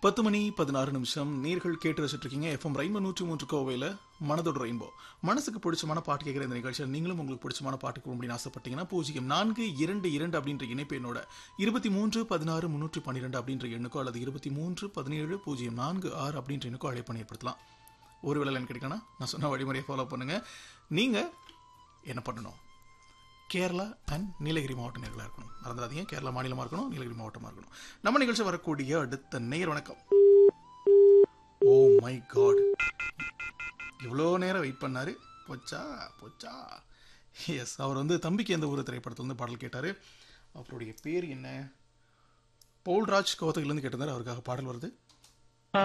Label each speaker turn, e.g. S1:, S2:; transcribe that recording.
S1: பத்து மணி பதினாறு நிமிஷம் நேர்கள் கேட்டு ரசிட்டு இருக்கீங்க எஃப்எம் ரெயின்போ நூற்றி மூன்று கோவையில் மனதோட ரெயின்போ மனசுக்கு பிடிச்சமான பாட்டு கேட்குற இந்த நிகழ்ச்சியில் நீங்களும் உங்களுக்கு பிடிச்சமான பாட்டு கொடுக்க அப்படின்னு ஆசைப்பட்டீங்கன்னா பூஜ்ஜியம் நான்கு இரண்டு இரண்டு அப்படின்ற இணைப்பு என்னோட இருபத்தி மூன்று பதினாறு முன்னூற்றி பன்னிரெண்டு அப்படின்ற எண்ணுக்கோ அல்லது இருபத்தி மூன்று பதினேழு பூஜ்ஜியம் நான்கு ஆறு அப்படின்ற எண்ணுக்கோ அழைப்பு ஏற்படுத்தலாம் ஒரு வேளை எனக்கு கிடைக்கணும் நான் சொன்ன வழிமுறையை ஃபாலோ பண்ணுங்க நீங்க என்ன பண்ணணும் கேரளா அண்ட் நீலகிரி மாவட்ட நேர்களாக இருக்கணும் மறந்துடாதீங்க கேரளா மாநிலமாக இருக்கணும் நீலகிரி மாவட்டமாக இருக்கணும் நம்ம நிகழ்ச்சி வரக்கூடிய அடுத்த நேர் வணக்கம் ஓ மை காட் இவ்வளோ நேரம் வெயிட் பண்ணாரு போச்சா போச்சா எஸ் அவர் வந்து தம்பிக்கு எந்த ஊர் திரைப்படத்தில் வந்து பாடல் கேட்டார் அவருடைய பேர் என்ன பவுல்ராஜ் கோத்தகிலேருந்து கேட்டிருந்தார் அவருக்காக பாடல் வருது